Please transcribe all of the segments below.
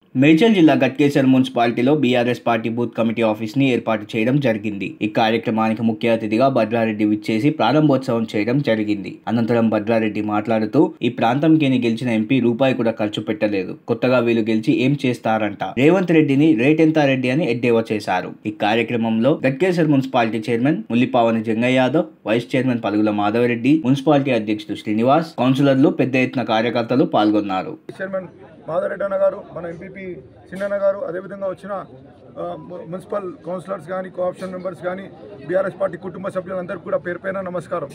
మేడ్చల్ జిల్లా గట్కేసర్ మున్సిపాలిటీలో BRS party booth committee office ని ఏర్పాటు చేయడం జరిగింది ఈ కార్యక్రమానికి ముఖ్య అతిథిగా భద్రారెడ్డి విచ్చేసి ప్రారంభోత్సవం చేయడం జరిగింది అనంతరం భద్రారెడ్డి మాట్లాడుతూ ఈ ప్రాంతంకి గెలిచిన ఎంపీ రూపాయి కూడా ఖర్చు పెట్టలేదు కొత్తగా వీళ్ళు గెలిచి ఏం చేస్తారంట రేవంత్ రెడ్డిని రేటెంతారెడ్డి అని ఎద్దేవా చేశారు ఈ కార్యక్రమంలో Ghatkesar municipality chairman Mullipavani Jangaiah Yadav vice chairman Palugula Madhavareddy municipality అధ్యక్షుడు శ్రీనివాస్ కౌన్సిలర్లు పెద్ద ఎత్తున కార్యకర్తలు పాల్గొన్నారు చైర్మన్ మాధవరెడ్డి అన్న గారు మన ఎంపీపీ చిన్నన్న గారు అదేవిధంగా వచ్చిన ఆ, ము- మున్సిపల్ కౌన్సిలర్స్ కానీ కోఆప్షన్ మెంబర్స్ కానీ బీఆర్ఎస్ పార్టీ కుటుంబ సభ్యులందరికీ కూడా పేరు పైన నమస్కారం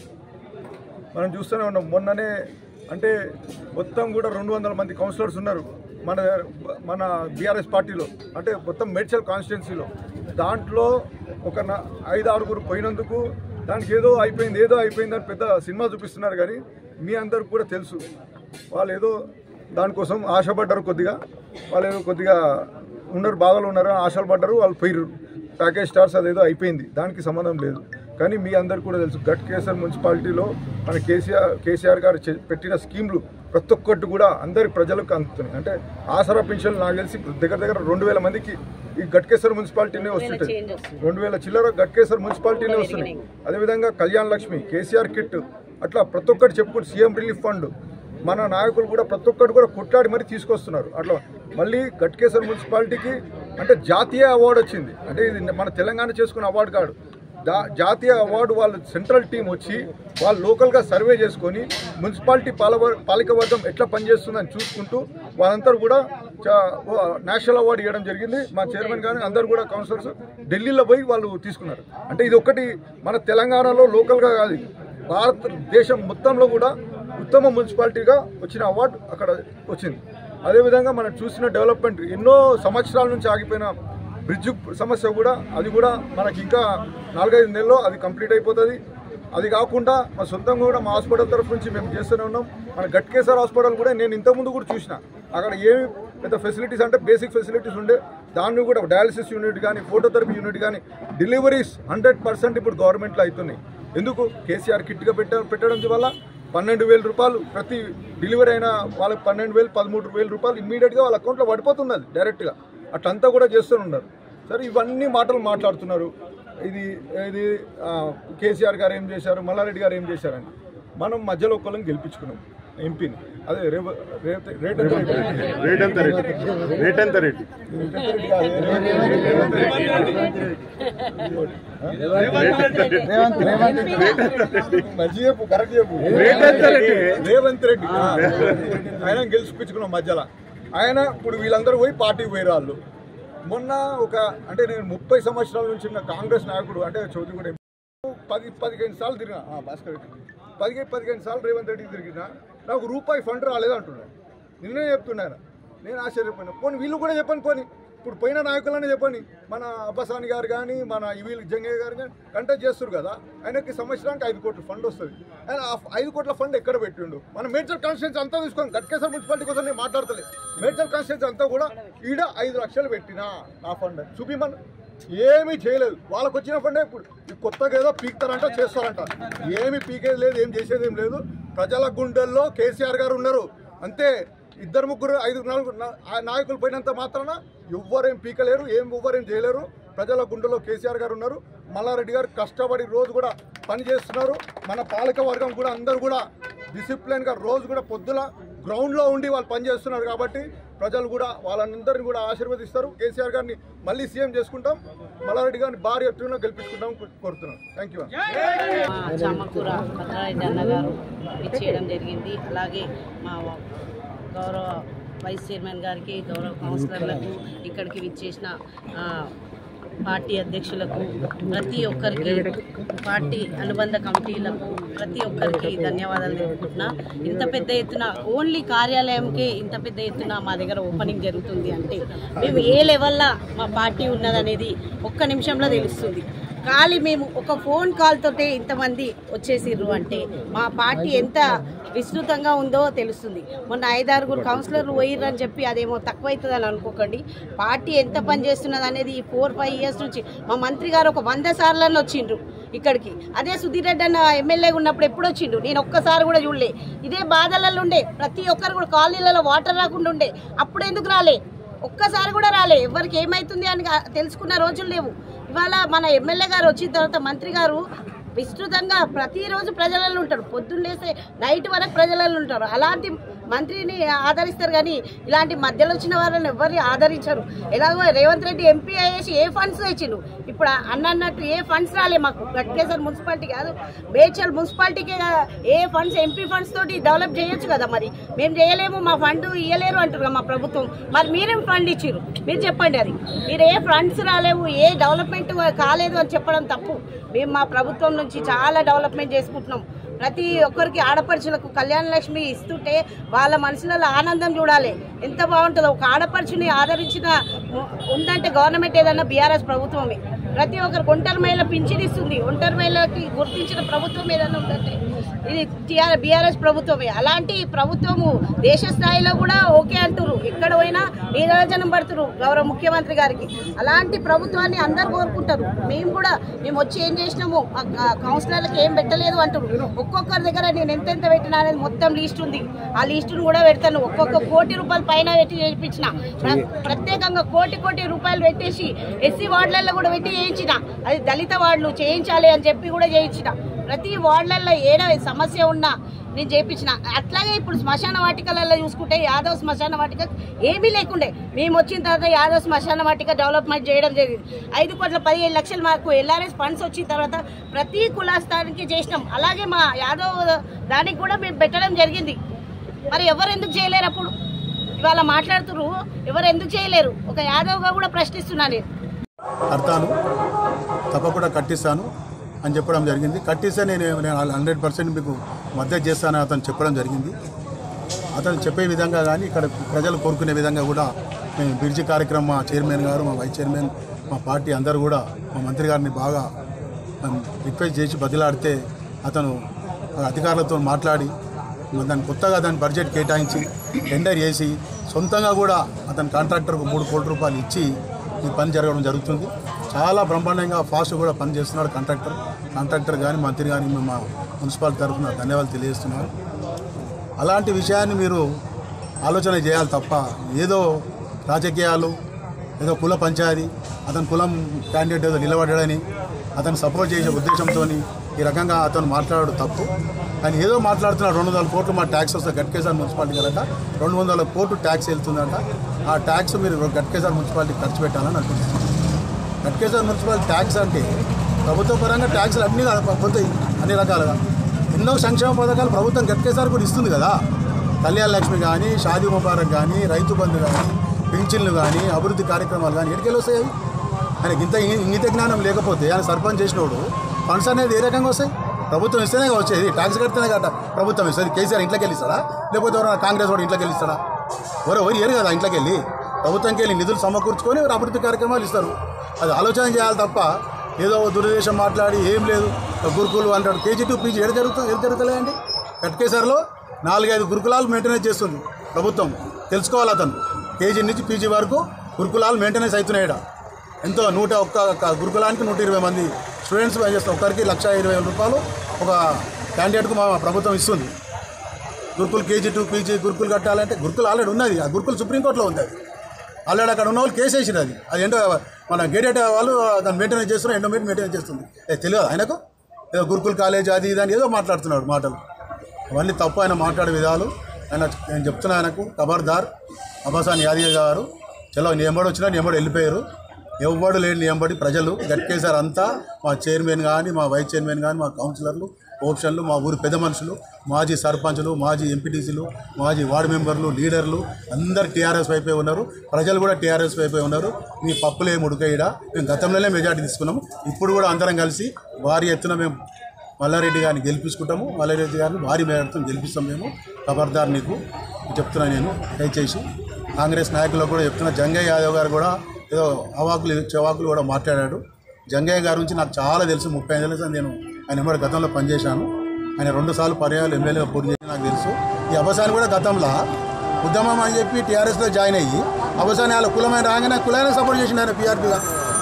మనం చూస్తూనే ఉన్నాం మొన్ననే అంటే మొత్తం కూడా రెండు వందల మంది కౌన్సిలర్స్ ఉన్నారు మన మన బీఆర్ఎస్ పార్టీలో అంటే మొత్తం మేడ్చల్ కాన్స్టిట్యున్సీలో దాంట్లో ఒక నా- ఐదు ఆరుగురు పోయినందుకు దానికి ఏదో అయిపోయింది ఏదో అయిపోయింది అని పెద్ద సినిమా చూపిస్తున్నారు కానీ మీ అందరికి కూడా తెలుసు వాళ్ళు ఏదో దానికోసం ఆశపడ్డారు కొద్దిగా వాళ్ళు ఏదో కొద్దిగా ఉన్నారు బాధలు ఉన్నారు అని ఆశలు పడ్డారు వాళ్ళు పోయిర్రు ప్యాకేజ్ స్టార్స్ అదేదో అయిపోయింది దానికి సంబంధం లేదు కానీ మీ అందరికి కూడా తెలుసు గట్ కేసర్ మున్సిపాలిటీలో మన కేసీఆర్ కేసీఆర్ గారు చే- పెట్టిన స్కీమ్లు ప్రతి ఒక్కటి కూడా అందరి ప్రజలకు అందుతున్నాయి అంటే ఆసరా పెన్షన్లు నాకు తెలిసి దగ్గర దగ్గర రెండు వేల మందికి ఈ గట్కేశ్వర్ మున్సిపాలిటీనే వస్తుంటాయి రెండు వేల చిల్లర గట్కేశ్వర్ మున్సిపాలిటీనే వస్తున్నాయి అదేవిధంగా కళ్యాణ్ లక్ష్మి కేసీఆర్ కిట్ అట్లా ప్రతి ఒక్కటి చెప్పుకుంటూ సీఎం రిలీఫ్ ఫండ్ మన నాయకులు కూడా ప్రతి ఒక్కటి కూడా కొట్లాడి మరీ తీసుకొస్తున్నారు అట్లా మళ్ళీ గట్కేశ్వర్ మున్సిపాలిటీకి అంటే జాతీయ అవార్డు వచ్చింది అంటే ఇది మన తెలంగాణ చేసుకున్న అవార్డు కాదు దా- జాతీయ అవార్డు వాళ్ళు సెంట్రల్ టీం వచ్చి వాళ్ళు లోకల్గా సర్వే చేసుకొని మున్సిపాలిటీ పాలవ పాలిక వర్గం ఎట్లా పనిచేస్తుందని చూసుకుంటూ వాళ్ళంతా కూడా చా- ఓ నేషనల్ అవార్డు ఇవ్వడం జరిగింది మా చైర్మన్ కానీ అందరు కూడా కౌన్సిలర్స్ ఢిల్లీలో పోయి వాళ్ళు తీసుకున్నారు అంటే ఇది ఒకటి మన తెలంగాణలో లోకల్గా కాదు ఇది. భారతదేశం మొత్తంలో కూడా ఉత్తమ మున్సిపాలిటీగా వచ్చిన అవార్డు అక్కడ వచ్చింది అదేవిధంగా మనం చూసిన డెవలప్మెంట్ ఎన్నో సంవత్సరాల నుంచి ఆగిపోయిన బ్రిడ్జ్ సమస్య కూడా అది కూడా మనకి ఇంకా నాలుగైదు నెలల్లో అది కంప్లీట్ అయిపోతుంది అది కాకుండా మా సొంతంగా కూడా మా హాస్పిటల్ తరఫు నుంచి మేము చేస్తూనే ఉన్నాం మన గట్కేసర్ హాస్పిటల్ కూడా నేను ఇంతకుముందు కూడా చూసిన అక్కడ ఏమి పెద్ద ఫెసిలిటీస్ అంటే బేసిక్ ఫెసిలిటీస్ ఉండే దాన్ని కూడా డయాలసిస్ యూనిట్ కానీ ఫోటోథెరపీ యూనిట్ కానీ డెలివరీస్ హండ్రెడ్ పర్సెంట్ ఇప్పుడు గవర్నమెంట్లో అవుతున్నాయి ఎందుకు కేసీఆర్ కిట్గా పెట్ట పెట్టడం వల్ల పన్నెండు వేల రూపాయలు ప్రతి డెలివరీ అయిన వాళ్ళకి పన్నెండు వేలు పదమూడు వేల రూపాయలు ఇమ్మీడియట్గా వాళ్ళ అకౌంట్లో పడిపోతుంది అది డైరెక్ట్గా అట్లంతా కూడా చేస్తూనే ఉన్నారు సరే ఇవన్నీ మాటలు మాట్లాడుతున్నారు ఇది ఇది ఆ, కేసీఆర్ గారు ఏం చేశారు మల్లారెడ్డి గారు ఏం చేశారని మనం మధ్యలో ఒకళ్ళని గెలిపించుకున్నాం ఎంపీని అదే రేవ రేవంత్ రేట్ ఎంత రేట్? రేట్ ఎంత రేట్ రేట్ ఎంత రేట్ రేవంత్ రెడ్డి కాదు, రేవంత్ రెడ్డి. రేవంత్ రెడ్డి. మంచి చెప్పు కరెక్ట్ చెప్పు రేట్ ఎంత రేట్? రేవంత్ రెడ్డి ఆ, ఆయన గెలిచిపించుకున్నాం మధ్యలో ఆయన ఇప్పుడు వీళ్ళందరూ పోయి పార్టీకి పోయి వాళ్ళు మొన్న ఒక అంటే నేను ముప్పై సంవత్సరాల నుంచి ఉన్న కాంగ్రెస్ నాయకుడు అంటే చౌదరి కూడా పది పదిహేను సార్లు తిరిగిన ఆ, భాస్కర్ రెడ్డి పదిహేను పదిహేను సార్లు రేవంత్ రెడ్డికి తిరిగిన నాకు రూపాయి ఫండ్ రాలేదు అంటున్నాను నిన్నే చెప్తున్నాను నేను ఆశ్చర్యపోయినా పోనీ వీళ్ళు కూడా చెప్పండి పోనీ ఇప్పుడు పోయిన నాయకులనే చెప్పండి మన అబ్బసాని గారు కానీ మన వీళ్ళు జంగయ్య గారు కానీ కంటెక్ట్ చేస్తారు కదా ఆయనకి సంవత్సరానికి ఐదు కోట్ల ఫండ్ వస్తుంది ఆయన ఆ ఐదు కోట్ల ఫండ్ ఎక్కడ పెట్టిండు మన మేడ్చల్ కాన్స్టిట్యూన్సీ అంతా తీసుకొని గట్కేశ్వర మున్సిపాలిటీ కోసం నేను మాట్లాడతలే మేడ్చల్ కాన్స్టిట్యూన్సీ అంతా కూడా ఈడ ఐదు లక్షలు పెట్టినా నా ఫండ్ చూపిమని ఏమీ చేయలేదు వాళ్ళకి వచ్చిన ఫండే ఇప్పుడు ఈ కొత్తగా ఏదో పీక్తారంట చేస్తారంట ఏమి పీకేది లేదు ఏం చేసేది ఏం లేదు ప్రజల గుండెల్లో కేసీఆర్ గారు ఉన్నారు అంతే ఇద్దరు ముగ్గురు ఐదు నాలుగు నా- ఆ నాయకులు పోయినంత మాత్రాన ఎవ్వరేం పీకలేరు ఏం ఎవ్వరేం చేయలేరు ప్రజల గుండెలో కేసీఆర్ గారు ఉన్నారు మల్లారెడ్డి గారు కష్టపడి రోజు కూడా పని చేస్తున్నారు మన పాలక వర్గం కూడా అందరూ కూడా డిసిప్లిన్గా రోజు కూడా పొద్దుల గ్రౌండ్లో ఉండి వాళ్ళు పనిచేస్తున్నారు కాబట్టి ప్రజలు కూడా వాళ్ళందరినీ కూడా ఆశీర్వదిస్తారు కేసీఆర్ గారిని మళ్ళీ సీఎం చేసుకుంటాం మల్లారెడ్డి గారిని భారీ ఎత్తున గెలిపించుకుంటాం కోరుతున్నాం థ్యాంక్ యూ మా చామకూర భద్రారెడ్డి అన్నగారు ఇచ్చేయడం జరిగింది అలాగే మా గౌరవ వైస్ చైర్మన్ గారికి గౌరవ కౌన్సిలర్లకు ఇక్కడికి విచ్చేసిన ఆ, పార్టీ అధ్యక్షులకు ప్రతి ఒక్కరికి పార్టీ అనుబంధ కమిటీలకు ప్రతి ఒక్కరికి ధన్యవాదాలు తెలుపుకుంటున్నా ఇంత పెద్ద ఎత్తున ఓన్లీ కార్యాలయంకే ఇంత పెద్ద ఎత్తున మా దగ్గర ఓపెనింగ్ జరుగుతుంది అంటే మేము ఏ లెవెల్లో మా పార్టీ ఉన్నదనేది ఒక్క నిమిషంలో తెలుస్తుంది ఖాళీ మేము ఒక ఫోన్ కాల్ తోటే ఇంతమంది వచ్చేసిర్రు అంటే మా పార్టీ ఎంత విస్తృతంగా ఉందో తెలుస్తుంది మొన్న ఐదారుగురు కౌన్సిలర్లు పోయిర్రు అని చెప్పి అదేమో తక్కువైతుందని అనుకోకండి పార్టీ ఎంత పని చేస్తున్నది అనేది ఈ ఫోర్ ఫైవ్ ఇయర్స్ నుంచి మా మంత్రి గారు ఒక వంద సార్లను వచ్చిండ్రు ఇక్కడికి అదే సుధీర్ రెడ్డి అన్న ఎమ్మెల్యే ఉన్నప్పుడు ఎప్పుడు వచ్చిండు నేను ఒక్కసారి కూడా చూడలే ఇదే బాధలలో ఉండే ప్రతి ఒక్కరు కూడా కాలనీలలో వాటర్ రాకుండా ఉండే అప్పుడు ఎందుకు రాలే ఒక్కసారి కూడా రాలే ఎవరికి ఏమైతుంది అని గా- తెలుసుకున్న రోజులు లేవు ఇవాళ మన ఎమ్మెల్యే గారు వచ్చిన తర్వాత మంత్రి గారు విస్తృతంగా ప్రతిరోజు ప్రజలలో ఉంటారు పొద్దున్న లేస్తే నైట్ వరకు ప్రజలలో ఉంటారు అలాంటి మంత్రిని ఆదరిస్తారు కానీ ఇలాంటి మధ్యలో వచ్చిన వాళ్ళని ఎవరిని ఆదరించరు ఎలాగో రేవంత్ రెడ్డి ఎంపీ అయ్యేసి ఏ ఫండ్స్ తెచ్చిండు ఇప్పుడు అన్న అన్నట్టు ఏ ఫండ్స్ రాలే మాకు గట్కేసర్ మున్సిపాలిటీ కాదు మేడ్చల్ మున్సిపాలిటీకే కదా, ఏ ఫండ్స్ ఎంపీ ఫండ్స్ తోటి డెవలప్ చేయొచ్చు కదా మరి మేము చేయలేము మా ఫండ్ ఇవ్వలేరు అంటారు కదా మా ప్రభుత్వం మరి మీరేం ఫండ్ ఇచ్చిర్రు మీరు చెప్పండి అది మీరు ఏ ఫండ్స్ రాలేవు ఏ డెవలప్మెంట్ కాలేదు అని చెప్పడం తప్పు మేము మా ప్రభుత్వం నుంచి చాలా డెవలప్మెంట్ చేసుకుంటున్నాం ప్రతి ఒక్కరికి ఆడపడుచులకు కళ్యాణ లక్ష్మి ఇస్తుంటే వాళ్ళ మనసులలో ఆనందం చూడాలి ఎంత బాగుంటుందో ఒక ఆడపడుచుని ఆదరించిన ఉ- ఉందంటే గవర్నమెంట్ ఏదన్నా బీఆర్ఎస్ ప్రభుత్వమే ప్రతి ఒక్కరికి ఒంటరి మహిళ పింఛన్ ఇస్తుంది ఒంటరి మహిళకి గుర్తించిన ప్రభుత్వం ఏదన్నా ఉందంటే ఇది టీఆర్ బీఆర్ఎస్ ప్రభుత్వమే అలాంటి ప్రభుత్వము దేశ స్థాయిలో కూడా ఓకే అంటున్నారు ఎక్కడ పోయినా నీరాజనం పడుతున్నారు గౌరవ ముఖ్యమంత్రి గారికి అలాంటి ప్రభుత్వాన్ని అందరు కోరుకుంటారు మేము కూడా మేము వచ్చి ఏం చేసినాము ఆ ఆ కౌన్సిలర్లకు ఏం పెట్టలేదు అంటున్నారు ఒక్కొక్కరి దగ్గర నేను ఎంతెంత పెట్టినా అనేది మొత్తం లిస్ట్ ఉంది ఆ లిస్టును కూడా పెడతాను ఒక్కొక్క కోటి రూపాయలు పైన పెట్టి చేయించిన ప్ర- ప్రత్యేకంగా కోటి కోటి రూపాయలు పెట్టేసి ఎస్సీ వార్డులలో కూడా పెట్టి చేయించిన అది దళిత వార్డులు చేయించాలి అని చెప్పి కూడా చేయించిన ప్రతి వార్డులలో ఏడ సమస్య ఉన్నా నేను చేయించిన అట్లాగే ఇప్పుడు శ్మశాన వాటికలలో చూసుకుంటే యాదవ్ శ్మశాన వాటిక ఏమీ లేకుండే మేము వచ్చిన తర్వాత యాదవ్ శ్మశాన వాటిక డెవలప్మెంట్ చేయడం జరిగింది ఐదు కోట్ల పదిహేను లక్షలు మాకు ఎల్ఆర్ఎస్ ఫండ్స్ వచ్చిన తర్వాత ప్రతి కులాస్థానికి చేసినాం అలాగే మా యాదవ్ దానికి కూడా మేము పెట్టడం జరిగింది మరి ఎవరు ఎందుకు చేయలేరు అప్పుడు ఇవాళ మాట్లాడుతున్నారు ఎవరు ఎందుకు చేయలేరు ఒక యాదవ్గా కూడా ప్రశ్నిస్తున్నా నేను కడతాను తప్పకుండా కట్టిస్తాను అని చెప్పడం జరిగింది కట్టిస్తే నేను నేను హండ్రెడ్ పర్సెంట్ మీకు మద్దతు చేస్తానని అతను చెప్పడం జరిగింది అతను చెప్పే విధంగా కానీ ఇక్కడ ప్రజలు కోరుకునే విధంగా కూడా మేము బ్రిడ్జి కార్యక్రమం మా చైర్మన్ గారు మా వైస్ చైర్మన్ మా పార్టీ అందరూ కూడా మా మంత్రి గారిని బాగా మనం రిక్వెస్ట్ చేసి బదిలాడితే అతను అధికారులతో మాట్లాడి దాన్ని కొత్తగా దాని బడ్జెట్ కేటాయించి టెండర్ చేసి సొంతంగా కూడా అతని కాంట్రాక్టర్కు మూడు కోట్ల రూపాయలు ఇచ్చి ఈ పని జరగడం జరుగుతుంది చాలా బ్రహ్మాండంగా ఫాస్ట్ కూడా పని చేస్తున్నాడు కాంట్రాక్టర్ కాంట్రాక్టర్ కానీ మంత్రి కానీ మేము మా మున్సిపాలిటీ తరఫున ధన్యవాదాలు తెలియజేస్తున్నారు అలాంటి విషయాన్ని మీరు ఆలోచన చేయాలి తప్ప ఏదో రాజకీయాలు ఏదో కుల పంచాయతీ అతని కులం క్యాండిడేట్ ఏదో నిలబడ్డాడని అతను సపోర్ట్ చేసే ఉద్దేశంతో ఈ రకంగా అతను మాట్లాడడం తప్పు కానీ ఏదో మాట్లాడుతున్నాడు రెండు వందల కోట్లు మా ట్యాక్స్ వస్తే గట్కేసార్ మున్సిపాలిటీ కనుక రెండు వందల కోట్లు ట్యాక్స్ వెళ్తుందంట ఆ ట్యాక్స్ మీరు గట్కేసార్ మున్సిపాలిటీ ఖర్చు పెట్టాలని అనుకుంటున్నాను గట్కేసార్ మున్సిపాలిటీ ట్యాక్స్ అంటే ప్రభుత్వ పరంగా ట్యాక్స్లు అన్నీ పోతాయి అన్ని రకాలుగా ఎన్నో సంక్షేమ పథకాలు ప్రభుత్వం గట్కేసారి కూడా ఇస్తుంది కదా కళ్యాణ లక్ష్మి కానీ షాదీ ముబారక్ కానీ రైతు బంధు కానీ పింఛన్లు కానీ అభివృద్ధి కార్యక్రమాలు కానీ ఎక్కడికి వస్తాయి అవి ఆయనకి ఇంత ఇంగి- ఇంగిత జ్ఞానం లేకపోతే ఆయన సర్పంచ్ చేసినోడు ఫండ్స్ అనేది ఏ రకంగా వస్తాయి ప్రభుత్వం ఇస్తేనే కదా వచ్చేది ట్యాక్స్ కడితేనే కదా ప్రభుత్వం ఇస్తుంది కేసీఆర్ ఇంట్లోకి వెళ్ళిస్తాడా లేకపోతే ఎవరైనా కాంగ్రెస్ వాడు ఇంట్లోకి వెళ్ళిస్తాడా ఎవరు ఎవరు ఏరు కదా ఇంట్లోకి వెళ్ళి ప్రభుత్వంకి వెళ్ళి నిధులు సమకూర్చుకొని వారు అభివృద్ధి కార్యక్రమాలు ఇస్తారు అది ఆలోచన చేయాలి తప్ప ఏదో దురుద్దేశం మాట్లాడి ఏం లేదు గురుకులు అంటాడు కేజీ టూ పీజీ ఎక్కడ జరుగుతుంది ఎక్కడ జరుగుతలేదండి కట్కేసారిలో నాలుగైదు గురుకులాలు మెయింటెనెన్స్ చేస్తుంది ప్రభుత్వం తెలుసుకోవాలి అతను కేజీ నుంచి పీజీ వరకు గురుకులాలు మెయింటెనెన్స్ అవుతున్నాయి ఈడ. ఎంతో నూట ఒక్క ఒక్క గురుకులానికి నూట ఇరవై మంది స్టూడెంట్స్ పనిచేస్తారు ఒక్కరికి లక్ష ఇరవై వేల రూపాయలు ఒక క్యాండిడేట్కు మా ప్రభుత్వం ఇస్తుంది గురుకుల్ కేజీ టూ పీజీ గురుకులు కట్టాలంటే గురుకులు ఆల్రెడీ ఉన్నది ఆ గురుకులు సుప్రీంకోర్టులో ఉంది అది ఆల్రెడీ అక్కడ ఉన్న వాళ్ళు కేసు వేసిరు అది అది ఏంటో మన గేడెట్ వాళ్ళు దాన్ని మెయింటెనెన్స్ చేస్తున్నారు ఎండో మీట్ మెయింటెనెన్స్ చేస్తుంది ఏ తెలియదు ఆయనకు ఏదో గురుకుల్ కాలేజ్ అది ఇది అని ఏదో మాట్లాడుతున్నాడు మాటలు అవన్నీ తప్పు ఆయన మాట్లాడే విధాలు ఆయన నేను చెప్తున్నా ఆయనకు ఖబర్దార్ అబాసాన్ యాదయ్య గారు చలో నీ ఎంబడి వచ్చినా నీ ఎంబడి వెళ్ళిపోయారు ఎవ్వడు లేని నీ ఎంబడి ప్రజలు గట్కేసారు అంతా మా చైర్మన్ కానీ మా వైస్ చైర్మన్ కానీ మా కౌన్సిలర్లు ఓప్షన్లు మా ఊరి పెద్ద మనుషులు మాజీ సర్పంచులు మాజీ ఎంపీటీసీలు మాజీ వార్డు మెంబర్లు లీడర్లు అందరు టీఆర్ఎస్ వైపే ఉన్నారు ప్రజలు కూడా టీఆర్ఎస్ వైపే ఉన్నారు మీ పప్పులే ముడుకయిడ మేము గతంలోనే మెజార్టీ తీసుకున్నాము ఇప్పుడు కూడా అందరం కలిసి భారీ ఎత్తున మేము మల్లారెడ్డి గారిని గెలిపించుకుంటాము మల్లారెడ్డి గారిని భారీ మేరతో గెలిపిస్తాం మేము ఖబర్దార్ నీకు చెప్తున్నా నేను దయచేసి కాంగ్రెస్ నాయకులకు కూడా చెప్తున్నా జంగయ్య యాదవ్ గారు కూడా ఏదో అవాకులు చెవాకులు కూడా మాట్లాడాడు జంగయ్య గారి నుంచి నాకు చాలా తెలుసు ముప్పై ఐదు తెలుసు నేను ఆయన ఎమ్మడి గతంలో పనిచేశాను ఆయన రెండు సార్లు పర్యాలు ఎమ్మెల్యేగా పోటీ చేసి నాకు తెలుసు ఈ అబసాన్ని కూడా గతంలో ఉద్యమం అని చెప్పి టీఆర్ఎస్లో జాయిన్ అయ్యి అబసాని వాళ్ళ కులమైన రాగానే కులాన్ని సపోర్ట్ చేసిండు ఆయన పీఆర్పీగా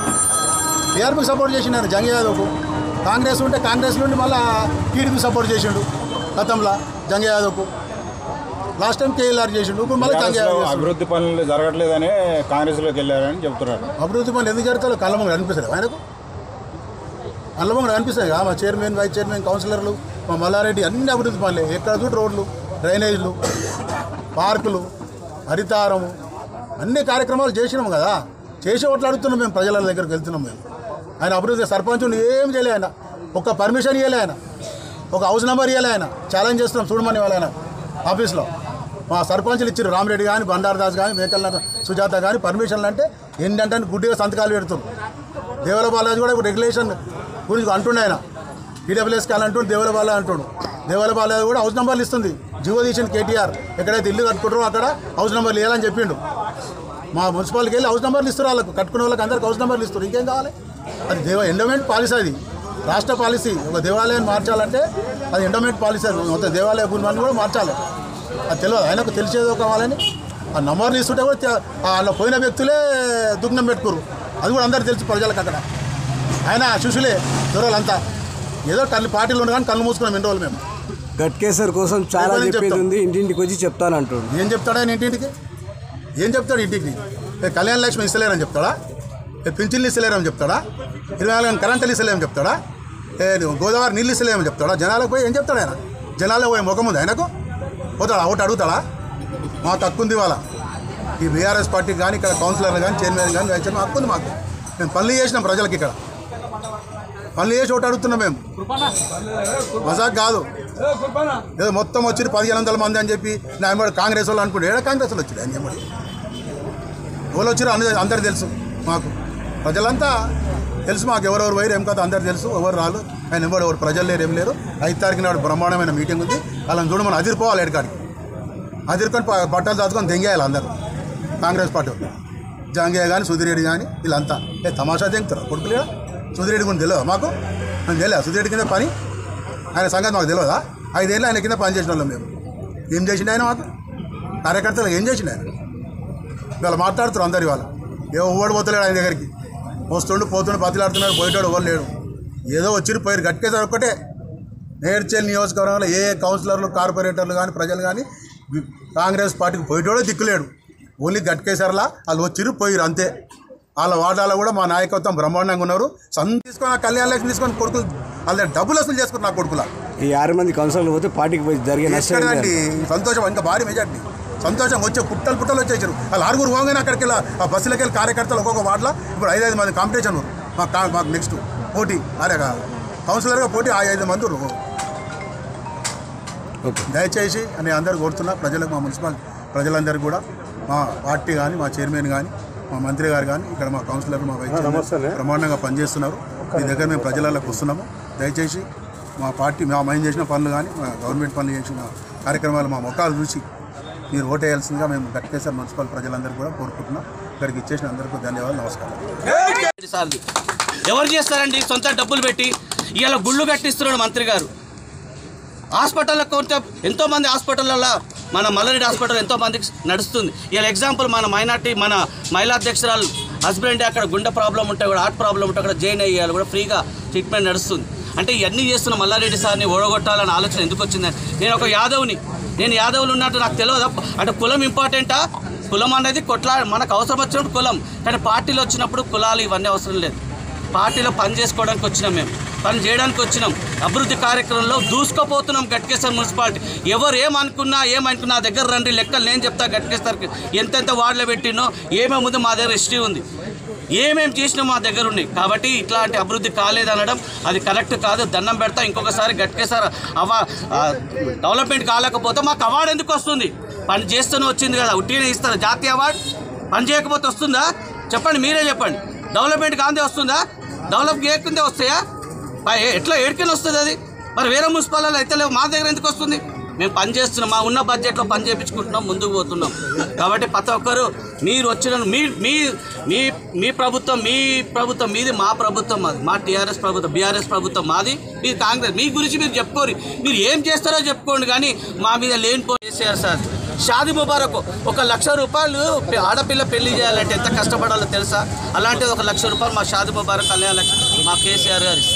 టీఆర్పీకి సపోర్ట్ చేసిండు ఆయన జంగ యాదవ్కు కాంగ్రెస్ ఉంటే కాంగ్రెస్ నుండి మళ్ళీ టీడీపీ సపోర్ట్ చేసిండు గతంలో జంగ యాదవ్కు లాస్ట్ టైం కేఎల్ఆర్ చేసిండు ఇప్పుడు మళ్ళీ TRS కాంగ్రెస్ లో చేస్తుండు. అభివృద్ధి పనులు జరగట్లేదని కాంగ్రెస్లోకి వెళ్ళారని చెబుతున్నారు అభివృద్ధి పనులు ఎందుకు జరుగుతారో కళ్ళ కనిపిస్తుంది ఆయనకు కళ్ళ కనిపిస్తాయి కదా మా చైర్మన్ వైస్ చైర్మన్ కౌన్సిలర్లు మా మల్లారెడ్డి అన్ని అభివృద్ధి పనులే ఎక్కడ చూడు రోడ్లు డ్రైనేజ్లు పార్కులు హరితారము అన్ని కార్యక్రమాలు చేసినాం కదా చేసి ఓట్లు అడుగుతున్నాం మేము ప్రజల దగ్గరికి వెళ్తున్నాం మేము ఆయన అభివృద్ధి సర్పంచ్ ఏం చేయలే ఆయన ఒక్క పర్మిషన్ ఇవ్వలే ఆయన ఒక హౌస్ నెంబర్ ఇవ్వలే ఆయన ఛాలెంజ్ చేస్తున్నాం చూడమని వాళ్ళ ఆయన ఆఫీస్లో మా సర్పంచ్లు ఇచ్చారు రామిరెడ్డి కానీ బండారదాస్ కానీ మేకల్ సుజాత కానీ పర్మిషన్లు అంటే ఏంటంటే గుడ్డిగా సంతకాలు పెడుతున్నారు దేవల బాలాజీ కూడా ఇప్పుడు రెగ్యులేషన్ గురించి అంటుండే ఆయన ఈడబ్ల్యూఎస్ కాల్ అంటుండు దేవల బాలాజీ అంటుండు దేవల బాలాజీ కూడా హౌస్ నెంబర్లు ఇస్తుంది జివో తీసిన కేటీఆర్ ఎక్కడైతే ఇల్లు కట్టుకుంటారో అక్కడ హౌస్ నెంబర్లు ఇవ్వాలని చెప్పిండు మా మున్సిపాలిటీకి వెళ్ళి హౌస్ నెంబర్లు ఇస్తారు వాళ్ళకు కట్టుకునే వాళ్ళకి అందరికి హౌస్ నెంబర్లు ఇస్తారు ఇంకేం కావాలి అది దేవ ఎండోమెంట్ పాలసీ అది రాష్ట్ర పాలసీ ఒక దేవాలయాన్ని మార్చాలంటే అది ఎండోమెంట్ పాలసీ అది మొత్తం దేవాలయ గుణాన్ని కూడా మార్చాలి అది తెలియదు ఆయనకు తెలిసేదో కావాలని ఆ నంబర్లు ఇస్తుంటే కూడా తె- ఆ వాళ్ళ పోయిన వ్యక్తులే దుగ్నం పెట్టుకోరు అది కూడా అందరికి తెలుసు ప్రజలకు అక్కడ ఆయన శిష్యులే దూరాలంతా ఏదో కళ్ళు పార్టీలు ఉండగానే కానీ కళ్ళు మూసుకున్నాం ఎన్ని రోజులు మేము గట్కేసర్ కోసం చాలా ఏమని చెప్పేది చెప్తాం? ఉంది ఇంటింటికి వచ్చి చెప్తానంటాడు ఏం చెప్తాడా ఆయన ఇంటింటికి ఏం చెప్తాడు ఇంటికి ఏ కళ్యాణ లక్ష్మి ఇస్తలేరని చెప్తాడా ఏ పింఛన్లు ఇస్తలేరని చెప్తాడా ఇరవై నాలుగు కరెంట్లు ఇస్తలేమని చెప్తాడా ఏ గోదావరి నీళ్ళు ఇస్తలేమని చెప్తాడా జనాలకు పోయి ఏం చెప్తాడు ఆయన జనాలకు పోయి ముఖం ఉంది ఆయనకు పోతాడా ఒకటి అడుగుతాడా మాకు హక్కు ఉంది వాళ్ళ ఈ బీఆర్ఎస్ పార్టీకి కానీ ఇక్కడ కౌన్సిలర్లు కానీ చైర్మన్ కానీ వైస్ చైర్మన్ హక్కు ఉంది మాకు మేము పనులు చేసినాం ప్రజలకి ఇక్కడ పనులు చేసి ఒకటి అడుగుతున్నాం మేము మజాక్ కాదు ఏదో మొత్తం వచ్చి పదిహేను వందల మంది అని చెప్పి నా ఎంబడి కాంగ్రెస్ వాళ్ళు అనుకుంటే ఏడా కాంగ్రెస్ వాళ్ళు వచ్చాడు ఆయన ఎంబడి ఎవరు వచ్చారో అందరూ అందరు తెలుసు మాకు ప్రజలంతా తెలుసు మాకు ఎవరెవరు పోయారు ఏం కాదు అందరు తెలుసు ఎవరు రాలు ఆయన ఎంబడి ఎవరు ప్రజలు లేరు ఏం లేరు ఐదు తారీఖు నాడు బ్రహ్మాండమైన మీటింగ్ ఉంది వాళ్ళని చూడ మనం అదిరిపోవాలి ఎడకాడికి అదిరుకొని ప- బట్టలు దాచుకొని దెంగేయాలి అందరు కాంగ్రెస్ పార్టీ వాళ్ళు. జంగయ్య కానీ సుధీరెడ్డి కానీ వీళ్ళంతా ఏ తమాషా దెంగుతారు కొడుకులేదా సుధీరెడ్డి గురించి తెలియదా మాకు మేము తెలియదా సుధీరెడ్డి కింద పని ఆయన సంగతి మాకు తెలియదా ఐదేళ్ళు ఆయన కింద పని చేసిన వాళ్ళం మేము ఏం చేసిండు ఆయన మాకు కార్యకర్తలు ఏం చేసిండు ఆయన ఇవాళ మాట్లాడుతారు అందరు ఇవాళ ఏ ఓడి పోతలేడు ఆయన దగ్గరికి వస్తుండు పోతుండు బతిలాడుతున్నాడు పోయేటాడు ఎవరు లేడు ఏదో వచ్చిరు పోయారు గట్టికేసారు ఒక్కటే నేర్చేల్ నియోజకవర్గంలో ఏ కౌన్సిలర్లు కార్పొరేటర్లు కానీ ప్రజలు కానీ వి- కాంగ్రెస్ పార్టీకి పోయేటోడే దిక్కులేడు ఓన్లీ గట్కేసర్లా వాళ్ళు వచ్చిరు పోయిరు అంతే వాళ్ళ వాడాలో కూడా మా నాయకత్వం బ్రహ్మాండంగా ఉన్నారు సంత తీసుకొని ఆ కళ్యాణ లక్ష్మి తీసుకొని కొడుకులు వాళ్ళ దగ్గర డబ్బులు అసలు చేసుకున్నారు నా కొడుకులా ఈ ఆరు మంది కౌన్సిలర్లు పోతే పార్టీకి పోయి జరిగే నష్టం ఏం ఎక్కడండి లేదు. సంతోషం ఇంకా భారీ మెజార్టీ సంతోషం వచ్చే పుట్టలు పుట్టలు వచ్చేసారు వాళ్ళు ఆరుగురు పోగానే అక్కడికి వెళ్ళి ఆ బస్సులకి వెళ్ళి కార్యకర్తలు ఒక్కొక్క వార్డులో ఇప్పుడు ఐదు ఐదు మంది కాంపిటీషన్ ఉన్నారు మాకు కా- మాకు నెక్స్ట్ పోటీ అరే కా- కౌన్సిలర్గా పోటీ ఆ ఐదు మంది ఉన్నారు ఓకే దయచేసి నేను అందరు కోరుతున్నా ప్రజలకు మా మున్సిపల్ ప్రజలందరికీ కూడా మా పార్టీ కానీ మా చైర్మన్ కానీ మా మంత్రి గారు కానీ ఇక్కడ మా కౌన్సిలర్ మా వైస్ చైర్మన్ బ్రహ్మాండంగా పనిచేస్తున్నారు మీ దగ్గర మేము ప్రజలకు వస్తున్నాము దయచేసి మా పార్టీ మా మైండ్ చేసిన పనులు కానీ మా గవర్నమెంట్ పనులు చేసిన కార్యక్రమాలు మా ముఖాలు చూసి మీరు ఓటేయాల్సిందిగా మేము గట్కేశ్వర మున్సిపల్ ప్రజలందరూ కూడా కోరుకుంటున్నాం ఇక్కడికి ఇచ్చేసిన అందరికీ ధన్యవాదాలు నమస్కారం సార్లు ఎవరు చేస్తారండి సొంత డబ్బులు పెట్టి ఇవాళ గుళ్ళు కట్టిస్తున్నాడు మంత్రి గారు హాస్పిటల్లో కొంత ఎంతోమంది హాస్పిటల్లో మన మల్లరెడ్డి హాస్పిటల్ ఎంతో మందికి నడుస్తుంది ఇలా ఎగ్జాంపుల్ మన మైనార్టీ మన మహిళా అధ్యక్షురాలు హస్బెండ్ అక్కడ గుండె ప్రాబ్లం ఉంటే కూడా హార్ట్ ప్రాబ్లం ఉంటే కూడా జైన్ అయ్యాలి కూడా ఫ్రీగా ట్రీట్మెంట్ నడుస్తుంది అంటే ఇవన్నీ చేస్తున్న మల్లారెడ్డి సార్ని ఓడగొట్టాలన్న ఆలోచన ఎందుకు వచ్చిందని నేను ఒక యాదవ్ని నేను యాదవులు ఉన్నట్టు నాకు తెలియదు అంటే కులం ఇంపార్టెంటా కులం అనేది కొట్లా మనకు అవసరం వచ్చినప్పుడు కులం కానీ పార్టీలో వచ్చినప్పుడు కులాలు ఇవన్నీ అవసరం లేదు పార్టీలో పని చేసుకోవడానికి వచ్చినాం మేము పని చేయడానికి వచ్చినాం అభివృద్ధి కార్యక్రమంలో దూసుకుపోతున్నాం గట్కేశ్వర్ మున్సిపాలిటీ ఎవరు ఏమనుకున్నా ఏమనుకున్నా నా దగ్గర రండి లెక్కలు నేను చెప్తా గట్కేశ్వర్కి ఎంతెంత వార్డులో పెట్టినో ఏమేమి ఉంది మా దగ్గర హిస్టరీ ఉంది ఏమేమి చేసినా మా దగ్గర ఉన్నాయి కాబట్టి ఇట్లాంటి అభివృద్ధి కాలేదనడం అది కరెక్ట్ కాదు దండం పెడతా ఇంకొకసారి గట్కేసారి అవా ఆ, డెవలప్మెంట్ కాలేకపోతే మాకు అవార్డు ఎందుకు వస్తుంది పని చేస్తూనే వచ్చింది కదా ఉట్టినే ఇస్తారు జాతీయ అవార్డు పని చేయకపోతే వస్తుందా చెప్పండి మీరే చెప్పండి డెవలప్మెంట్ కాందే వస్తుందా డెవలప్ చేయకుందే వస్తాయా పై- ఎట్లా ఏడుకని వస్తుంది అది మరి వేరే మున్సిపాలిటీలో అయితే లేవు మా దగ్గర ఎందుకు వస్తుంది మేము పని చేస్తున్నాం మా ఉన్న బడ్జెట్లో పని చేయించుకుంటున్నాం ముందుకు పోతున్నాం కాబట్టి ప్రతి ఒక్కరు మీరు వచ్చిన మీ మీ మీ మీ ప్రభుత్వం మీ ప్రభుత్వం మీది మా ప్రభుత్వం మాది మా టీఆర్ఎస్ ప్రభుత్వం బీఆర్ఎస్ ప్రభుత్వం మాది మీ కాంగ్రెస్ మీ గురించి మీరు చెప్పుకోరు మీరు ఏం చేస్తారో చెప్పుకోండి కానీ మా మీద లేనిపో చేసేయాలి సార్ షాది ముబారక్ ఒక లక్ష రూపాయలు పె- ఆడపిల్ల పెళ్లి చేయాలంటే ఎంత కష్టపడాలో తెలుసా అలాంటిది ఒక లక్ష రూపాయలు మా షాది ముబారక్ కళ్యాణ లక్ష్మి మా కేసీఆర్ గారు ఇస్తారు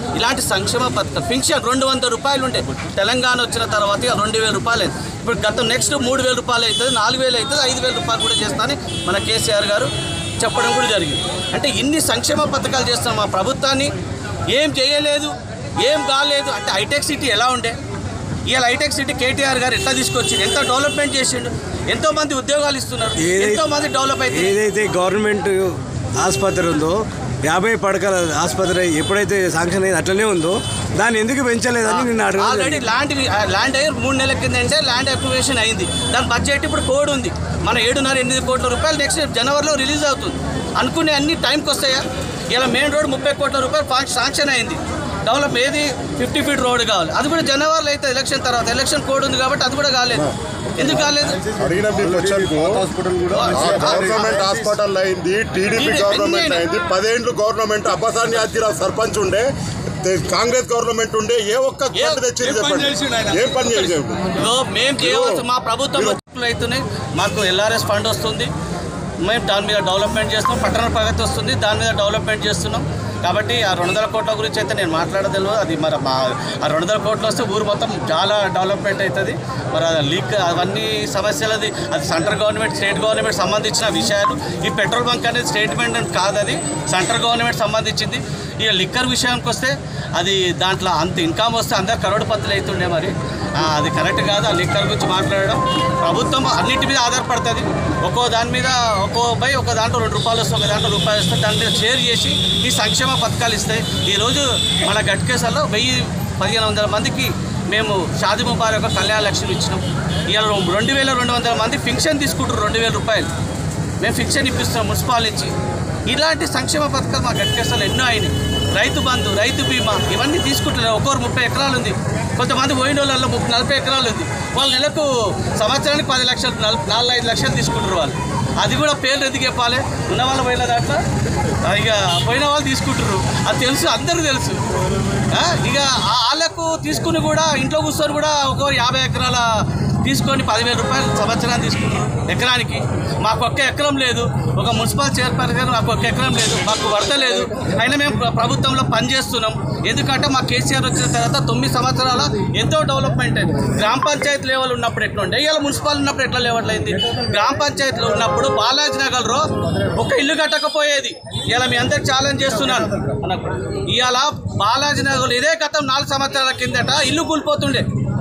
ఇలాంటి సంక్షేమ పథకం పింఛన్ రెండు వందల రూపాయలు ఉండే తెలంగాణ వచ్చిన తర్వాత ఇక రెండు వేల రూపాయలు అయింది ఇప్పుడు గత నెక్స్ట్ మూడు వేల రూపాయలు అవుతుంది నాలుగు వేలు అవుతుంది ఐదు వేల రూపాయలు కూడా చేస్తానని మన కేసీఆర్ గారు చెప్పడం కూడా జరిగింది అంటే ఇన్ని సంక్షేమ పథకాలు చేస్తున్న మా ప్రభుత్వాన్ని ఏం చేయలేదు ఏం కాలేదు అంటే హైటెక్ సిటీ ఎలా ఉండే ఇవాళ హైటెక్ సిటీ కేటీఆర్ గారు ఎట్లా తీసుకొచ్చిండు ఎంత డెవలప్మెంట్ చేసిండు ఎంతో మంది ఉద్యోగాలు ఇస్తున్నారు ఏదై- ఎంతో మంది డెవలప్ అయితే ఏదైతే గవర్నమెంట్ ఆసుపత్రి ఉందో యాభై పడకల ఆసుపత్రి ఎప్పుడైతే శాంక్షన్ అయింది అట్లనే ఉందో దాన్ని ఎందుకు పెంచలేదని నిన్న ఆల్రెడీ అడగలేదు ల్యాండ్ ల్యాండ్ అయ్యి మూడు నెలల కింద అంటే ల్యాండ్ అక్విజిషన్ అయింది దాని బడ్జెట్ ఇప్పుడు కోడ్ ఉంది మన ఏడున్నర ఎనిమిది కోట్ల రూపాయలు నెక్స్ట్ జనవరిలో రిలీజ్ అవుతుంది అనుకునే అన్ని టైంకి వస్తాయా ఇలా మెయిన్ రోడ్ ముప్పై కోట్ల రూపాయలు ఫా- శాంక్షన్ అయింది డెవలప్ ఏది ఫిఫ్టీ ఫీట్ రోడ్ కావాలి అది కూడా జనవరిలో అయితే ఎలక్షన్ తర్వాత ఎలక్షన్ కోడ్ ఉంది కాబట్టి అది కూడా కాలేదు ఎందుకు కాలేదు అడిగిన మీ క్వశ్చన్కు హాస్పిటల్ కూడా గవర్నమెంట్ హాస్పిటల్ అయింది టీడీపీ ఇది గవర్నమెంట్ ఎన్ని అయింది పదేండ్లు గవర్నమెంట్ అబ్బసాని యాదగిరావు సర్పంచ్ ఉండే తె- కాంగ్రెస్ గవర్నమెంట్ ఉండే ఏ ఒక్క కోటి తెచ్చింది చెప్పండి ఏం పని చేసాడు ఇదిగో మేము చేయవలసిన మా ప్రభుత్వం వర్కులు అవుతున్నాయి మాకు ఎల్ఆర్ఎస్ ఫండ్ వస్తుంది మేము దాని మీద డెవలప్మెంట్ చేస్తున్నాం పట్టణ ప్రగతి వస్తుంది దాని మీద డెవలప్మెంట్ చేస్తున్నాం కాబట్టి ఆ రెండు వందల కోట్ల గురించి అయితే నేను మాట్లాడదలు అది మరి మా ఆ రెండు వందల కోట్లు వస్తే ఊరు మొత్తం చాలా డెవలప్మెంట్ అవుతుంది మరి అది లీక్ అవన్నీ సమస్యలది అది సెంట్రల్ గవర్నమెంట్ స్టేట్ గవర్నమెంట్ సంబంధించిన విషయాలు ఈ పెట్రోల్ బంక్ అనేది స్టేట్మెంట్ కాదు అది సెంట్రల్ గవర్నమెంట్ సంబంధించింది ఇక లిక్కర్ విషయానికి వస్తే అది దాంట్లో అంత ఇన్కమ్ వస్తే అందరు కరోడుపత్తులు అవుతుండే మరి ఆ, అది కరెక్ట్ కాదు ఆ లిక్కర్ గురించి మాట్లాడడం ప్రభుత్వం అన్నిటి మీద ఆధారపడుతుంది ఒక్కో దాని మీద ఒక్కో పై ఒక దాంట్లో రెండు రూపాయలు వస్తాయి ఒక దాంట్లో రూపాయలు వస్తాయి దాని మీద షేర్ చేసి ఈ సంక్షేమ పథకాలు ఇస్తాయి ఈరోజు మన గట్కేసాల్లో వెయ్యి పదిహేను వందల మందికి మేము షాది ముబారక్ కళ్యాణ లక్ష్యం ఇచ్చినాం ఇవాళ రెండు వేల రెండు వందల మంది ఫిక్షన్ తీసుకుంటారు రెండు వేల రూపాయలు మేము ఫిక్షన్ ఇప్పిస్తున్నాం మున్సిపాల్ నుంచి ఇలాంటి సంక్షేమ పథకాలు మా గట్కేసాలు ఎన్నో అయినాయి రైతు బంధు రైతు బీమా ఇవన్నీ తీసుకుంటున్నారు ఒక్కొరు ముప్పై ఎకరాలు ఉంది కొంతమంది పోయిన వాళ్ళల్లో ముప్పై నలభై ఎకరాలు ఉంది వాళ్ళు నెలకు సంవత్సరానికి పది లక్షలు నల్- నాలుగు ఐదు లక్షలు తీసుకుంటారు వాళ్ళు అది కూడా పేర్లు ఎందుకు చెప్పాలి ఉన్న వాళ్ళు పోయిన దాంట్లో ఆ, ఇక పోయిన వాళ్ళు తీసుకుంటారు అది తెలుసు అందరికీ తెలుసు ఆ, ఇక ఆ- వాళ్ళకు తీసుకుని కూడా ఇంట్లో కూర్చొని కూడా ఒక యాభై ఎకరాల తీసుకొని పదివేల రూపాయలు సంవత్సరాన్ని తీసుకుంటారు ఎకరానికి మాకు ఒక్క ఎకరం లేదు ఒక మున్సిపల్ చైర్పర్సన్ గారు మాకు ఒక్క ఎకరం లేదు మాకు వరద లేదు అయినా మేము ప్ర- ప్రభుత్వంలో పనిచేస్తున్నాం ఎందుకంటే మా కేసీఆర్ వచ్చిన తర్వాత తొమ్మిది సంవత్సరాల ఎంతో డెవలప్మెంట్ అయింది గ్రామ పంచాయతీ లెవెల్ ఉన్నప్పుడు ఎట్లా ఉండే ఇవాళ మున్సిపల్ ఉన్నప్పుడు ఎట్లా లెవెల్ అయింది గ్రామ పంచాయతీలో ఉన్నప్పుడు బాలాజీ నగర్లో ఒక ఇల్లు కట్టకపోయేది ఇలా మీ అందరికి ఛాలెంజ్ చేస్తున్నాను అన్నప్పుడు ఇవాళ బాలాజీ నగర్ ఇదే గతం నాలుగు సంవత్సరాల కిందట ఇల్లు కూలిపోతుండే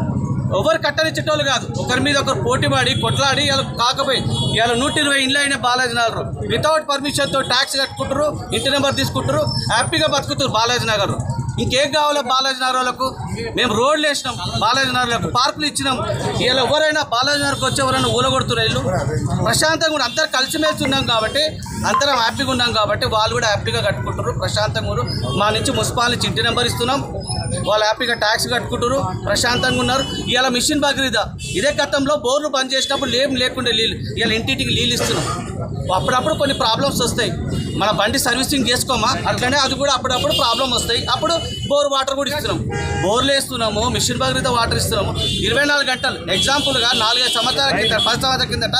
ఎవరు కట్టనిచ్చేటోళ్ళు కాదు ఒకరి మీద ఒకరు పోటీపడి కొట్లాడి ఇలా కాకపోయి ఇవాళ నూట ఇరవై ఇండ్లు అయిన బాలాజీ నగర్ వితౌట్ పర్మిషన్ తో ట్యాక్స్ కట్టుకుంటారు ఇంటి నెంబర్ తీసుకుంటారు హ్యాపీగా బతుకుతారు బాలాజీ నగర్ ఇంకేం కావాలో బాలాజీ నగర్ వాళ్ళకు మేము రోడ్లు వేసినాం బాలాజీ నగర్లకు పార్కులు ఇచ్చినాం ఇలా ఎవరైనా బాలాజీ నగర్కి వచ్చి ఎవరైనా ఊలగొడుతున్నారు ఇల్లు ప్రశాంతంగా కూడా అందరు కలిసిమెలిసి ఉన్నాం కాబట్టి అందరం హ్యాపీగా ఉన్నాం కాబట్టి వాళ్ళు కూడా హ్యాపీగా కట్టుకుంటారు ప్రశాంతంగా ఉన్నారు. మా నుంచి మున్సిపాల్ నుంచి ఇంటి నెంబర్ ఇస్తున్నాం వాళ్ళు హ్యాపీగా ట్యాక్స్ కట్టుకుంటారు ప్రశాంతంగా ఉన్నారు ఇవాళ మిషన్ బగ్రీదా ఇదే గతంలో బోర్లు బంద్ చేసినప్పుడు లేం లేకుండా నీళ్ళు ఇవాళ ఇంటింటికి నీళ్ళు ఇస్తున్నాం అప్పుడప్పుడు కొన్ని ప్రాబ్లమ్స్ వస్తాయి మన బండి సర్వీసింగ్ చేసుకోమా అట్లనే అది కూడా అప్పుడప్పుడు ప్రాబ్లం వస్తాయి అప్పుడు బోర్ వాటర్ కూడా ఇస్తున్నాం బోర్లు వేస్తున్నాము మిషన్ బగ్రీదా వాటర్ ఇస్తున్నాము ఇరవై నాలుగు గంటలు ఎగ్జాంపుల్గా నాలుగైదు సంవత్సరాల కింద పది సంవత్సరాల కిందట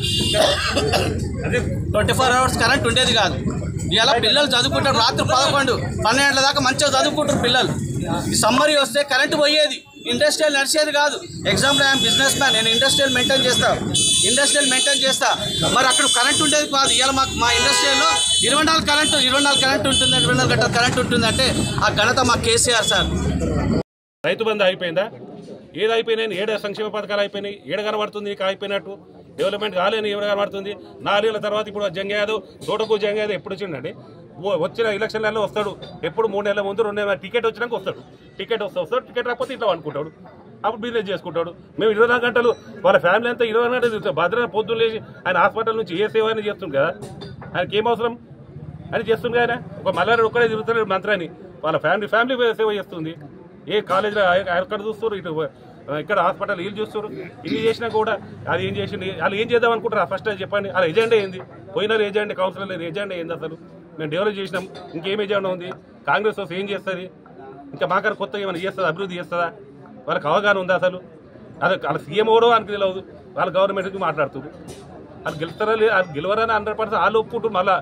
ట్వంటీ ఫోర్ అవర్స్ కరెంట్ ఉండేది కాదు ఇలా పిల్లలు చదువుకుంటారు రాత్రి పదకొండు పన్నెండు దాకా మంచిగా చదువుకుంటారు పిల్లలు ఈ సమ్మరీ వస్తే కరెంటు పోయేది ఇండస్ట్రియల్ నడిచేది కాదు ఎగ్జాంపుల్ ఐఎమ్ బిజినెస్ మ్యాన్ నేను ఇండస్ట్రియల్ మెయింటైన్ చేస్తా ఇండస్ట్రియల్ మెయింటైన్ చేస్తా మరి అక్కడ కరెంట్ ఉండేది కాదు ఇవాళ మాకు మా ఇండస్ట్రియల్లో ఇరవై నాలుగు కరెంటు ఇరవై నాలుగు కరెంట్ ఉంటుంది ఇరవై నాలుగు గంటల కరెంట్ ఉంటుందంటే ఆ ఘనత మా కేసీఆర్ సార్ రైతు బంధు అయిపోయిందా ఏది అయిపోయినాయి ఏడ సంక్షేమ పథకాలు అయిపోయినాయి ఏడ కనబడుతుంది నీకు అయిపోయినట్టు డెవలప్మెంట్ కాలేని ఎవరు కనబడుతుంది నాలుగేళ్ల తర్వాత ఇప్పుడు జంగ్ యాదవ్ తోటకు జంగ్ యాదవ్ ఎప్పుడు వచ్చిండండి ఓ- వచ్చిన ఎలక్షన్లలో వస్తాడు ఎప్పుడు మూడు నెలల ముందు రెండు నెలల టికెట్ వచ్చినాక వస్తాడు టికెట్ వస్తే వస్తాడు టికెట్ రాకపోతే ఇట్లా అనుకుంటాడు అప్పుడు బిజినెస్ చేసుకుంటాడు మేము ఇరవై నాలుగు గంటలు వాళ్ళ ఫ్యామిలీ అంతా ఇరవై నాలుగు గంటలు భద్రత పొద్దున్న లేచి ఆయన హాస్పిటల్ నుంచి ఏ సేవ అయినా చేస్తుంది కదా ఆయనకి ఏం అవసరం అని చేస్తుంది ఆయన ఒక మల్లారెడ్డి ఒక్కడే తిరుగుతున్నాడు మంత్రాన్ని వాళ్ళ ఫ్యామిలీ ఫ్యామిలీ సేవ చేస్తుంది ఏ కాలేజీలో ఎక్కడ చూస్తారు ఇటు ఆ, ఇక్కడ హాస్పిటల్ వీళ్ళు చూస్తారు ఇన్ని చేసినా కూడా అది ఏం చేసింది వాళ్ళు ఏం చేద్దాం అనుకుంటారు ఫస్ట్ అది చెప్పండి వాళ్ళ ఎజెండా ఏంది పోయినారు ఎజెండా కౌన్సిలర్ ఎజెండా ఏంది అసలు మేము డెవలప్ చేసినాం ఇంకేం ఎజెండా ఉంది కాంగ్రెస్ వస్తే ఏం చేస్తుంది ఇంకా మాకన్నా కొత్తగా ఏమైనా చేస్తుందా అభివృద్ధి చేస్తుందా వాళ్ళకి అవగాహన ఉందా అసలు అది వాళ్ళ సీఎం ఎవడో అని తెలియదు వాళ్ళ గవర్నమెంట్ గురించి మాట్లాడుతున్నారు వాళ్ళు గెలుస్తారా లేదు అది గెలవరని హండ్రెడ్ పర్సెంట్ వాళ్ళు ఒప్పుకుంటారు మళ్ళా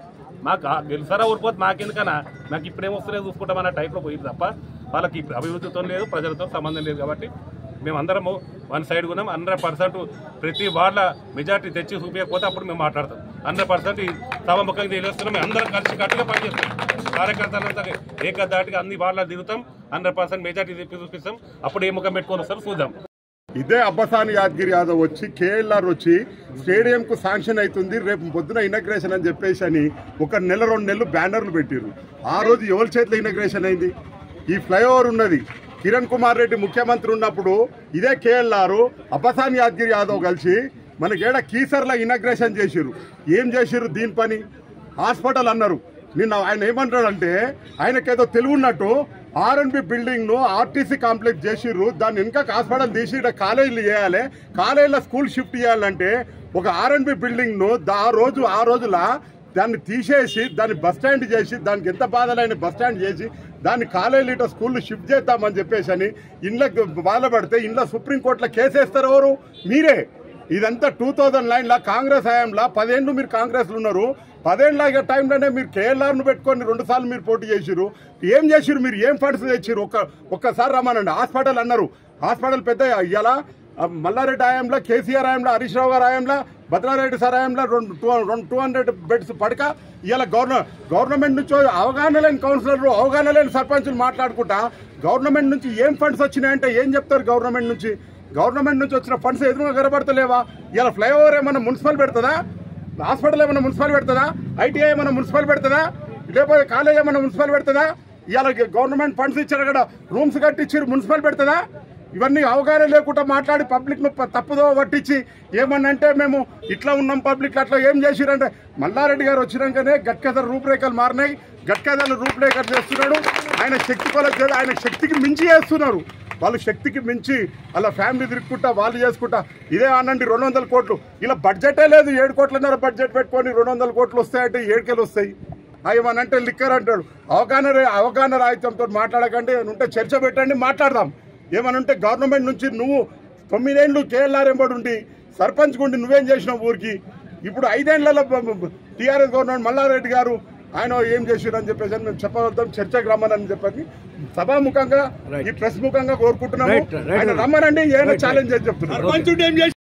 మాకు ఆ గెలిసారా ఊరిపోతే మాకెందుకన్నా మాకు ఇప్పుడేం వస్తున్నాయో చూసుకుంటామన్న టైప్లో పోయింది తప్ప వాళ్ళకి ఇప్పుడు అభివృద్ధితో లేదు ప్రజలతో సంబంధం లేదు కాబట్టి మేము అందరము వన్ సైడ్ ఉన్నాం హండ్రెడ్ పర్సెంట్ ప్రతి వాళ్ళ మెజార్టీ తెచ్చి చూపించకపోతే అప్పుడు మేము మాట్లాడతాం హండ్రెడ్ పర్సెంట్ ఈ సభముఖంగా తెలియస్తున్నాం మేము అందరం కలిసి కట్టుగా పనిచేస్తాం కార్యకర్తలంతా ఏకదాటిగా అన్ని వాళ్ళ దిగుతాం హండ్రెడ్ పర్సెంట్ మెజార్టీ తెప్పి చూపిస్తాం అప్పుడు ఏ ముఖం పెట్టుకొని వస్తారో చూద్దాం ఇదే అబ్బసాని యాదగిరి యాదవ్ వచ్చి కేఎల్ఆర్ వచ్చి స్టేడియం కు శాంక్షన్ అవుతుంది రేపు పొద్దున ఇనగ్రేషన్ అని చెప్పేసి అని ఒక నెల రెండు నెలలు బ్యానర్లు పెట్టిర్రు ఆ రోజు ఎవరి చేతిలో ఇనగ్రేషన్ అయింది ఈ ఫ్లైఓవర్ ఉన్నది కిరణ్ కుమార్ రెడ్డి ముఖ్యమంత్రి ఉన్నప్పుడు ఇదే కేఎల్ఆర్ అబ్బసాని యాదగిరి యాదవ్ కలిసి మనకేడ కీసర్ల ఇనగ్రేషన్ చేసిర్రు ఏం చేసిర్రు దీని పని హాస్పిటల్ అన్నారు నిన్న ఆయన ఏమంటాడంటే ఆయనకేదో తెలివి ఉన్నట్టు ఆర్ఎన్బి బిల్డింగ్ ను ఆర్టీసీ కాంప్లెక్స్ చేసిర్రు దాన్ని ఇంకా హాస్పిటల్ తీసి ఈడ కాలేజీలు చేయాలి కాలేజీలో స్కూల్ షిఫ్ట్ చేయాలంటే ఒక ఆర్ఎన్బి బిల్డింగ్ ను దా- ఆ రోజు ఆ రోజుల దాన్ని తీసేసి దాన్ని బస్ స్టాండ్ చేసి దానికి ఎంత బాధలైన బస్ స్టాండ్ చేసి దాన్ని కాలేజీలో స్కూల్ షిఫ్ట్ చేద్దామని చెప్పేసి అని ఇండ్లకు బాధపడితే ఇంట్లో సుప్రీంకోర్టులో కేసేస్తారు ఎవరు మీరే ఇదంతా టూ థౌజండ్ నైన్లో కాంగ్రెస్ హయాంలో పదేళ్ళు మీరు కాంగ్రెస్లో ఉన్నారు పదేళ్ళ టైంలోనే మీరు కేఎల్ఆర్ను పెట్టుకొని రెండు సార్లు మీరు పోటీ చేసిరు ఏం చేసిరు మీరు ఏం ఫండ్స్ తెచ్చిరు ఒక్క ఒక్కసారి రమ్మనండి హాస్పిటల్ అన్నారు హాస్పిటల్ పెద్ద ఇవాళ మల్లారెడ్డి హయాంలో కేసీఆర్ హయాంలో హరీష్ రావు గారి హయాంలో భద్రారెడ్డి సార్ హయాంలో రెండు టూ రెండు టూ హండ్రెడ్ బెడ్స్ పడక ఇవాళ గవర్న గవర్నమెంట్ నుంచి అవగాహన లేని కౌన్సిలర్లు అవగాహన లేని సర్పంచులు మాట్లాడుకుంటా గవర్నమెంట్ నుంచి ఏం ఫండ్స్ వచ్చినాయంటే ఏం చెప్తారు గవర్నమెంట్ నుంచి గవర్నమెంట్ నుంచి వచ్చిన ఫండ్స్ ఎదురుగా కనబడతలేవా ఇలా ఫ్లైఓవర్ ఏమన్నా మున్సిపల్ పెడుతుందా హాస్పిటల్ ఏమన్నా మున్సిపల్ పెడుతుందా ఐటీఐ ఏమన్నా మున్సిపల్ పెడుతుందా లేకపోతే కాలేజ్ ఏమన్నా మున్సిపల్ పెడుతుందా ఇవాళ గవర్నమెంట్ ఫండ్స్ ఇచ్చారు కదా రూమ్స్ కట్టించారు మున్సిపల్ పెడుతుందా ఇవన్నీ అవగాహన లేకుండా మాట్లాడి పబ్లిక్ ను ప- తప్పుదో పట్టించి ఏమన్నంటే మేము ఇట్లా ఉన్నాం పబ్లిక్ అట్లా ఏం చేసిరంటే మల్లారెడ్డి గారు వచ్చినాకనే గట్కేదర్ రూపురేఖలు మారినాయి గట్కేదర్ రూపురేఖలు చేస్తున్నాడు ఆయన శక్తి కొలది ఆయన శక్తికి మించి చేస్తున్నారు వాళ్ళు శక్తికి మించి అలా ఫ్యామిలీ తిరుక్కుంటా వాళ్ళు చేసుకుంటా ఇదే అనండి రెండు వందల కోట్లు ఇలా బడ్జెటే లేదు ఏడు కోట్లన్నర బడ్జెట్ పెట్టుకొని రెండు వందల కోట్లు వస్తాయంటే ఏడుకెళ్ళి వస్తాయి ఏమనంటే లిక్కర్ అంటాడు అవగాహన రే- అవగాహన రాహిత్యంతో మాట్లాడకండి ఏమైనా ఉంటే చర్చ పెట్టండి మాట్లాడదాం ఏమనంటే గవర్నమెంట్ నుంచి నువ్వు తొమ్మిదేండ్లు కేఎల్ఆర్ ఎంబడి ఉండి సర్పంచ్ గుండి నువ్వేం చేసినావు ఊరికి ఇప్పుడు ఐదేళ్లలో టీఆర్ఎస్ గవర్నమెంట్ మల్లారెడ్డి గారు ఆయన ఏం చేసిరు అని చెప్పేసి అని మేము చెప్పవద్దాం చర్చకు రమ్మని చెప్పని సభాముఖంగా ఈ ప్రెస్ ముఖంగా కోరుకుంటున్నాము Right, right. ఆయన రమ్మనండి ఏమైనా ఛాలెంజ్ అని చెప్తున్నారు